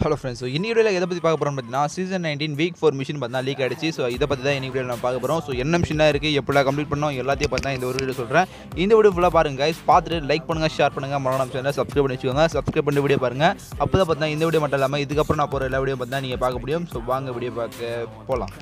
hello friends so இன்னி வீடியோவில் எதை பற்றி பார்க்க போகிறோம் பார்த்தீங்கன்னா season nineteen week four mission பார்த்தா லீக் ஆயிடுச்சு ஸோ இதை பற்றி தான் இன்னி வீடியோவில் நான் பார்க்க போகிறோம் ஸோ என்ன மிஷினாக இருக்குது எப்படிலாம் கம்ப்ளீட் பண்ணோம் எல்லாத்தையும் பார்த்தா இந்த ஒரு வீடியோ சொல்கிறேன் இந்த வீடியோ ஃபுல்லாக பாருங்க guys பார்த்துட்டு லைக் பண்ணுங்கள் ஷேர் பண்ணுங்கள் மரணம் சேனல் சப்ஸ்கிரைப் பண்ணி வச்சுக்கோங்க சப்ஸ்கிரைப் பண்ணி வீடியோ பாருங்கள் அப்போ தான் பார்த்தா இந்த வீடியோ மட்டும் இல்லாமல் இதுக்கப்புறம் நான் போகிற எல்லா வீடியோ பார்த்தா நீங்கள் பார்க்க முடியும் ஸோ வாங்க வீடியோ பார்க்க போகலாம்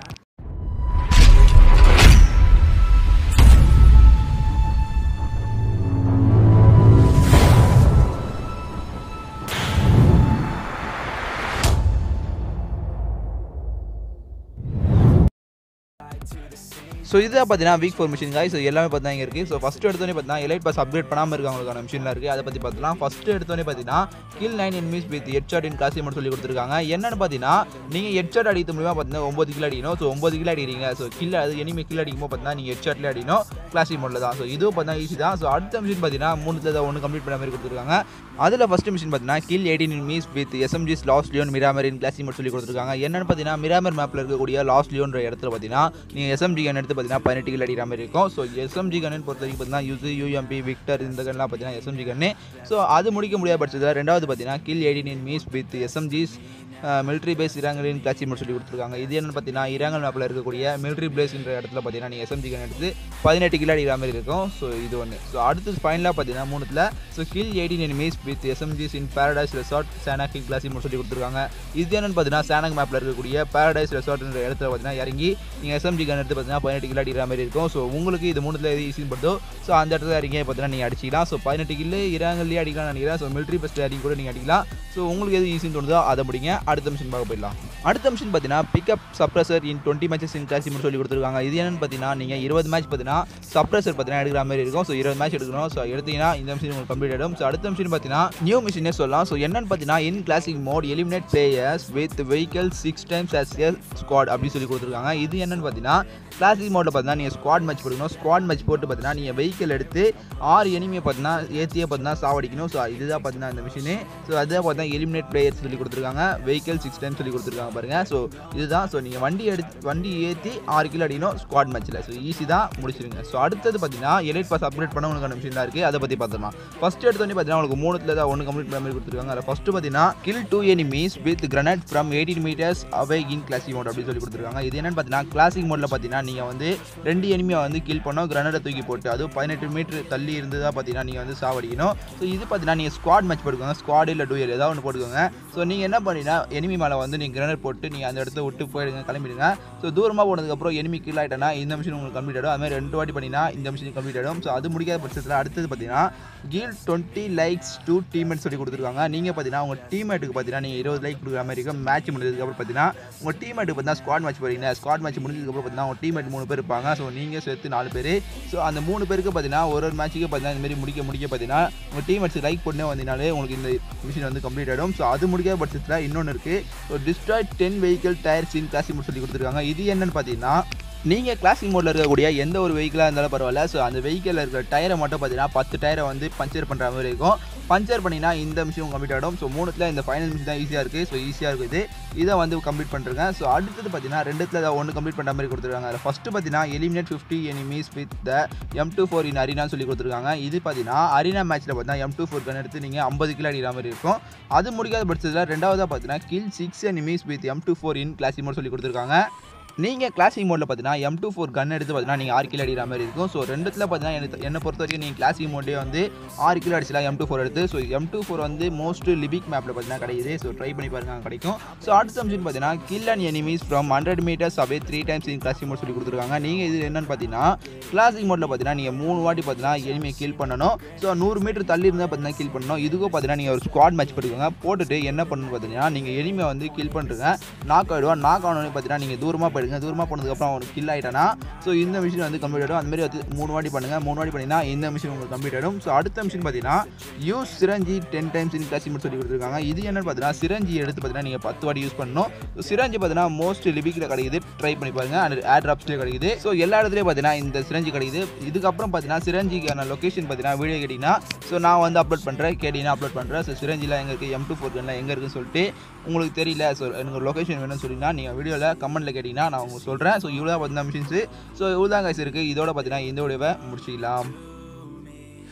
ஸோ இதை பார்த்தீங்கன்னா week four mission guys so எல்லாமே பார்த்தா இங்கே இருக்குது ஸோ ஃபஸ்ட்டு எடுத்தோடனே பார்த்தீங்கன்னா எலைட் பாஸ் அப்டேட் பண்ணாமல் இருக்கவங்களுக்கான மிஷினில் இருக்குது அதை பற்றி பார்த்தலாம் ஃபஸ்ட்டு எடுத்தோடனே பார்த்தீங்கன்னா kill nine enemies with head shot in class மட்டும் சொல்லி கொடுத்துருக்காங்க என்னன்னு பார்த்தீங்கன்னா நீங்கள் ஹெட் ஷாட் அடிக்கிறது மூலியமாக பார்த்தீங்கன்னா ஒம்பது கிலோ அடிக்கணும் ஸோ ஒம்பது கிலோ அடிக்கிறீங்க ஸோ கில் அது எனிமே கில் அடிக்கும்போது பார்த்தீங்கன்னா நீங்கள் ஹெட் ஷாட்லேயே அடிக்கணும் கிளாசிக் மோடில் தான் ஸோ இதுவும் பார்த்தீங்கன்னா ஈஸி தான் ஸோ அடுத்த மிஷின் பார்த்தீங்கன்னா மூணு தான் ஒன்று கம்ப்ளீட் பண்ண மாதிரி கொடுத்துருக்காங்க அதில் ஃபஸ்ட்டு மிஷின் பார்த்தீங்கன்னா kill eighteen enemies with SMGs Los Leones மிராமரின் கிளாசிக் மோட் சொல்லி கொடுத்துருக்காங்க என்னன்னு பார்த்தீங்கன்னா மிராமர் மேப்பில் இருக்கக்கூடிய லாஸ்ட் லியோன்ற இடத்துல பார்த்தீங்கன்னா நீங்கள் எஸ்எம்ஜி கன் எடுத்து பார்த்தீங்கன்னா பதினெட்டு கிலோ அடிக்கிற மாதிரி இருக்கும் ஸோ எஸ்எம்ஜி கன்னு பொறுத்த வரைக்கும் பார்த்தீங்கன்னா யூஸ் யூஎம்பி விக்டர் இந்த கன்லாம் பார்த்தீங்கன்னா எஸ்எம்ஜி கன்னு ஸோ அது முடிக்க முடியாத பட்சத்தில் ரெண்டாவது பார்த்தீங்கன்னா kill eighteen enemies with SMGs military base இராங்கலின் கிளாசி மட்டும் சொல்லி கொடுத்துருக்காங்க இது என்னன்னு பார்த்தீங்கன்னா இராங்கல் மேப்பில் இருக்கக்கூடிய மிலிட்ரி பிளேஸ்ன்ற இடத்துல பார்த்தீங்கன்னா நீங்கள் எஸ்எம்ஜி கன் எடுத்து பதினெட்டு கிலோ அடிக்கிற மாதிரி இருக்கும் ஸோ இது ஒன்று ஸோ அடுத்து ஃபைனலாக பார்த்தீங்கன்னா மூணுத்தில் so kill eighteen enemies with SMGs in Paradise Resort Sanhok classic மட்டும் சொல்லி கொடுத்துருக்காங்க இது என்னன்னு பார்த்தீங்கன்னா சேனக் மேப்பில் இருக்கக்கூடிய பேரடைஸ் ரெசார்ட்ன்ற இடத்துல பார்த்தீங்கன்னா இறங்கி நீங்கள் எஸ்எம்ஜி கன் எடுத்து பார்த்தீங்கன்னா பதினெட்டு கிலோ அடிக்கிற மாதிரி இருக்கும் ஸோ உங்களுக்கு இது மூணுத்தில் எது ஈஸின்னு படுதோ ஸோ அந்த இடத்துல இறங்கி பார்த்தீங்கன்னா நீங்கள் அடிச்சிக்கலாம் ஸோ பதினெட்டு கிலோ இராங்கல்லே அடிக்கலாம் நினைக்கிறேன் ஸோ மிலிட்ரி பஸ்ட் அடிக்க கூட நீங்கள் அடிக்கலாம் ஸோ உங்களுக்கு எது ஈஸின்னு தோணுதோ அதை முடிங்க அடுத்த மிஷின் பார்க்க போயிடலாம் அடுத்த மிஷின் பார்த்தீங்கன்னா pick up suppressor in twenty matches in class சொல்லி கொடுத்துருக்காங்க இது என்னன்னு பார்த்தீங்கன்னா நீங்கள் இருபது மேட்ச் பார்த்தீங்கன்னா சப்ரஸர் பார்த்தீங்கன்னா எடுக்கிற மாதிரி இருக்கும் ஸோ இருபது மேட்ச் எடுக்கணும் ஸோ எடுத்தீங்கன்னா இந்த மிஷின் உங்களுக்கு கம்ப்ளீட் ஆகிடும் ஸோ அடுத்த மிஷின் பார்த்தீங்கன்னா நியூ மிஷினே சொல்லலாம் ஸோ என்னன்னு பார்த்தீங்கன்னா in classic mode eliminate players with vehicle six times as a squad அப்படி சொல்லி கொடுத்துருக்காங்க இது என்னன்னு பார்த்தீங்கன்னா கிளாசிக் மோடில் பார்த்தீங்கன்னா நீங்கள் ஸ்குவாட் மேட்ச் போடணும் ஸ்குவாட் மேட்ச் போட்டு பார்த்தீங்கன்னா நீங்கள் வெஹிக்கல் எடுத்து ஆறு எனிமையை பார்த்தீங்கன்னா ஏற்றியே பார்த்தீங்கன்னா சாவடிக்கணும் ஸோ இதுதான் பார்த்தீங்கன்னா இந்த மிஷினு ஸோ அதுதான் பார்த்தீங்கன்னா எலிமினேட் பிளேயர்ஸ் சொல்லி கொடுத்துருக்காங்க வெஹிக்கல் சிக்ஸ் டைம் சொல்லி கொடுத்துருக்காங்க பாருங்கள் ஸோ இதுதான் ஸோ நீங்கள் வண்டி எடுத்து வண்டி ஏற்றி ஆறு கிலோ அடிக்கணும் ஸ்குவாட் மேட்ச்சில் ஸோ ஈஸி தான் முடிச்சிருங்க ஸோ அடுத்தது பார்த்தீங்கன்னா எலைட் பாஸ் அப்கிரேட் பண்ண உங்களுக்கு மிஷின் தான் இருக்குது அதை பற்றி பார்த்துக்கலாம் ஃபஸ்ட் எடுத்தோடனே பார்த்தீங்கன்னா உங்களுக்கு மூணுத்தில் தான் ஒன்று கம்ப்ளீட் பண்ண மாதிரி கொடுத்துருக்காங்க அதில் ஃபஸ்ட்டு பார்த்தீங்கன்னா kill two enemies with grenade from eighteen metres away in classic mode அப்படின்னு சொல்லி கொடுத்துருக்காங்க இது என்னன்னு பார்த்தீங்கன்னா கிளாசிக் மோடில் பார்த்தீங்கன்னா நீங்கள் வந்து ரெண்டு எனிமியை வந்து கில் பண்ணோம் கிரனடை தூக்கி போட்டு அதுவும் பதினெட்டு மீட்டர் தள்ளி இருந்து தான் பார்த்தீங்கன்னா நீங்கள் வந்து சாவடிக்கணும் ஸோ இது பார்த்தீங்கன்னா நீங்கள் ஸ்குவாட் மேட்ச் போட்டுக்கோங்க ஸ்குவாட் இல்லை டூயர் ஏதாவது ஒன்று போட்டுக்கோங்க ஸோ நீங்கள் என்ன பண்ணினா எனிமி மேலே வந்து நீங்கள் கிரனட் போட்டு நீங்கள் அந்த இடத்த விட்டு போயிடுங்க கிளம்பிடுங்க ஸோ தூரமாக போனதுக்கப்புறம் எனிமி கில் ஆகிட்டனா இந்த மிஷின் உங்களுக்கு கம்ப்ளீட் ஆகிடும் அதுமாதிரி ரெண்டு வாட்டி பண்ணினா இந்த மிஷின் கம்ப்ளீட் ஆகிடும் ஸோ அது முடியாத பட்சத்தில் அடுத்தது பார்த்தீங்கன்னா kill twenty likes to teammate சொல்லி கொடுத்துருக்காங்க நீங்கள் பார்த்தீங்கன்னா உங்கள் டீம்மேட்டுக்கு பார்த்தீங்கன்னா நீங்கள் இருபது லைக் கொடுக்குற மாதிரி இருக்கும் மேட்ச் முடிஞ்சதுக்கப்புறம் பார்த்தீங்கன்னா உங்கள் டீம்மேட்டுக்கு பார்த்தீங்கன்னா ஸ்குவாட் மேட்ச் போகிறீங்க ஸ்குவாட் மேட்ச் முடிஞ்சதுக்கப்புறம் பார்த்தீங்கன்னா உங்கள் டீம்மேட் மூணு பேர் இருப்பாங்க ஸோ நீங்கள் சேர்த்து நாலு பேர் ஸோ அந்த மூணு பேருக்கு பார்த்தீங்கன்னா ஒரு ஒரு மேட்ச்சுக்கு பார்த்தீங்கன்னா இந்த மாதிரி முடிக்க முடிக்க பார்த்தீங்கன்னா உங்கள் டீம்மேட்ஸ் லைக் பண்ணே வந்தீங்கனாலே உங்களுக்கு இந்த மிஷின் வந்து கம்ப்ளீட் ஆகிடும் ஸோ அது முடியாத பட்சத்தில் இன்னொன்று இருக்குது so destroy ten vehicle tyres in classic mode சொல்லி கொடுத்துருக்காங்க இது என்னன்னு பார்த்தீங்கன்னா நீங்கள் கிளாசிக் மோடில் இருக்கக்கூடிய எந்த ஒரு வெஹிக்கிளாக இருந்தாலும் பரவாயில்ல ஸோ அந்த வெஹிக்கிளில் இருக்கிற டயரை மட்டும் பார்த்தீங்கன்னா பத்து டயரை வந்து பஞ்சர் பண்ணுற மாதிரி இருக்கும் பஞ்சர் பண்ணினா இந்த மிஷின் கம்ப்ளீட் ஆகிடும் ஸோ மூணுத்தில் இந்த ஃபைனல் மிஷின் தான் ஈஸியாக இருக்குது ஸோ ஈஸியாக இருக்குது இதை வந்து கம்ப்ளீட் பண்ணுறேங்க ஸோ அடுத்தது பார்த்தீங்கன்னா ரெண்டுத்தில் தான் ஒன்று கம்ப்ளீட் பண்ணுற மாதிரி கொடுத்துருக்காங்க அதில் ஃபஸ்ட்டு பார்த்தீங்கன்னா eliminate fifty enemies with the M two four in arena சொல்லி கொடுத்துருக்காங்க இது பார்த்தீங்கன்னா அரினா மேட்ச்சில் பார்த்தீங்கன்னா எம் டூ ஃபோர் கன் எடுத்து நீங்கள் ஐம்பது கிலோ அடிக்கிற மாதிரி இருக்கும் அது முடியாத பட்சத்தில் ரெண்டாவதாக பார்த்தீங்கன்னா kill six enemies with M two four in classic mode சொல்லி கொடுத்துருக்காங்க நீங்கள் கிளாசிக் மோடில் பார்த்தீங்கன்னா எம் டூ ஃபோர் கன் எடுத்து பார்த்தீங்கன்னா நீங்கள் ஆறு கிலோ அடிக்கிற மாதிரி இருக்கும் ஸோ ரெண்டுத்தில் பார்த்தீங்கன்னா எனக்கு என்னை பொறுத்த வரைக்கும் நீங்கள் கிளாசிக் மோட்லேயே வந்து ஆறு கிலோ அடிச்சலாம் எம் டூ ஃபோர் எடுத்து ஸோ எம் டூ ஃபோர் வந்து மோஸ்ட் லிபிக் மேப்பில் பார்த்தீங்கன்னா கிடைக்குது ஸோ ட்ரை பண்ணி பாருங்க அங்க கிடைக்கும் ஸோ அடுத்த மிஷின் பார்த்தீங்கன்னா kill and enemies from hundred metres away three times in classic mode சொல்லி கொடுத்துருக்காங்க நீங்கள் இது என்னன்னு பார்த்தீங்கன்னா கிளாசிக் மோடில் பார்த்தீங்கன்னா நீங்கள் மூணு வாட்டி பார்த்தீங்கன்னா எனிமையை கில் பண்ணணும் ஸோ நூறு மீட்டர் தள்ளி இருந்தால் பார்த்தீங்கன்னா கில் பண்ணணும் இதுக்கும் பார்த்தீங்கன்னா நீங்கள் ஒரு ஸ்குவாட் மேட்ச் பண்ணிக்கோங்க போட்டுட்டு என்ன பண்ணணும் பார்த்தீங்கன்னா நீங்கள் எனிமையை வந்து கில் பண்ணுறங்க நாக் ஆகிடுவோம் நாக் ஆனோடனே பார்த்தீங்கன்னா நீங்கள் தூரமாக போயிடுங்க தூரமாக போனதுக்கப்புறம் அவனுக்கு கில் ஆகிட்டானா ஸோ இந்த மிஷின் வந்து கம்ப்ளீட் ஆகிடும் அந்த மாதிரி வந்து மூணு வாட்டி பண்ணுங்கள் மூணு வாட்டி பண்ணிங்கன்னா இந்த மிஷின் உங்களுக்கு கம்ப்ளீட் ஆகிடும் ஸோ அடுத்த மிஷின் பார்த்தீங்கன்னா use syringe ten times in class சொல்லி கொடுத்துருக்காங்க இது என்னன்னு பார்த்தீங்கன்னா சிரஞ்சி எடுத்து பார்த்தீங்கன்னா நீங்கள் பத்து வாட்டி யூஸ் பண்ணணும் ஸோ சிரஞ்சி பார்த்தீங்கன்னா மோஸ்ட் லிபிக்கில் கிடைக்குது ட்ரை பண்ணி பாருங்க அண்ட் ஏர் ட்ராப்ஸ்லேயே கிடைக்குது ஸோ எல்லா இடத்துலையும் பார்த்தீங்கன்னா இந்த சிரஞ்சி கிடைக்குது இதுக்கப்புறம் பார்த்தீங்கன்னா சிரஞ்சிக்கான லொக்கேஷன் பார்த்தீங்கன்னா வீடியோ கேட்டிங்கன்னா ஸோ நான் வந்து அப்லோட் பண்ணுறேன் கேட்டிங்கன்னா அப்லோட் பண்ணுறேன் ஸோ சிரஞ்சியில் எங்கே இருக்குது எம் டூ ஃபோர் கன்லாம் எங்கே இருக்குன்னு சொல்லிட்டு உங்களுக்கு தெரியல ஸோ எனக்கு லொக்கேஷன் வேணும்னு சொல்லிங்கன்னா நீங்கள் வீடியோவில் கமெண்ட்டில் கேட்டிங்கன்னா நான் உங்களுக்கு சொல்கிறேன் ஸோ இவ்வளோ பார்த்தீங்கன்னா மிஷின்ஸு ஸோ இவ்வளோ தான் guys இருக்குது இதோட பார்த்தீங்கன்னா இந்த வீடியோவை முடிச்சிக்கலாம்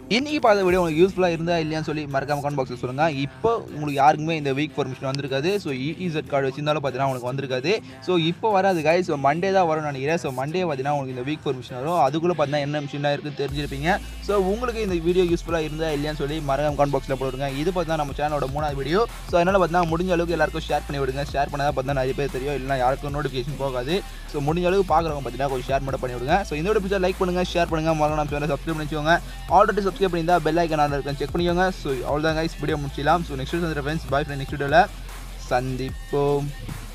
இன்னைக்கு பார்த்த வீடியோ உங்களுக்கு யூஸ்ஃபுல்லாக இருந்தா இல்லையான்னு சொல்லி மறக்காம கமெண்ட் பாக்ஸில் சொல்லுங்கள் இப்போ உங்களுக்கு யாருக்குமே இந்த வீக் பர்மிஷன் வந்திருக்காது ஸோ இஇசட் கார்டு வச்சிருந்தாலும் பார்த்தீங்கன்னா உங்களுக்கு வந்திருக்காது ஸோ இப்போ வராது காய் ஸோ மண்டே தான் வரும்னு நினைக்கிறேன் ஸோ மண்டே பார்த்தீங்கன்னா உங்களுக்கு இந்த வீக் பர்மிஷன் வரும் அதுக்குள்ளே பார்த்தீங்கன்னா என்ன மிஷினாக இருக்குன்னு தெரிஞ்சிருப்பீங்க ஸோ உங்களுக்கு இந்த வீடியோ யூஸ்ஃபுல்லாக இருந்தா இல்லையான்னு சொல்லி மறக்காம கமெண்ட் பாக்ஸில் போடுங்க இது பார்த்தீங்கன்னா நம்ம சேனலோட மூணாவது வீடியோ ஸோ அதனால் பார்த்தீங்கன்னா முடிஞ்ச அளவுக்கு எல்லாருக்கும் ஷேர் பண்ணி விடுங்க ஷேர் பண்ணால் பார்த்தீங்கன்னா நிறைய பேர் தெரியும் இல்லைனா யாருக்கும் நோட்டிஃபிகேஷன் போகாது ஸோ முடிஞ்ச அளவுக்கு பார்க்குறவங்க பார்த்தீங்கன்னா கொஞ்சம் ஷேர் மட்டும் பண்ணி விடுங்க ஸோ இந்த பிடிச்சா லைக் பண்ணுங்கள் ஷேர் பண்ணுங்கள் மறக்காம நம்ம சேனலை சப்ஸ்கிரைப் பண்ணி வச்சுக்கோங்க ஆல்ரெடி சப்ஸ்கிரைப் பண்ணியிருந்தா பெல் ஐக்கன் ஆன் இருக்கேன் செக் பண்ணிக்கோங்க ஸோ அவ்வளோதான் கைஸ் வீடியோ முடிச்சிடலாம் ஸோ நெக்ஸ்ட் வந்து ஃப்ரெண்ட்ஸ் பாய் ஃப்ரெண்ட் நெக்ஸ்ட் வீடியோவில் சந்திப்போம்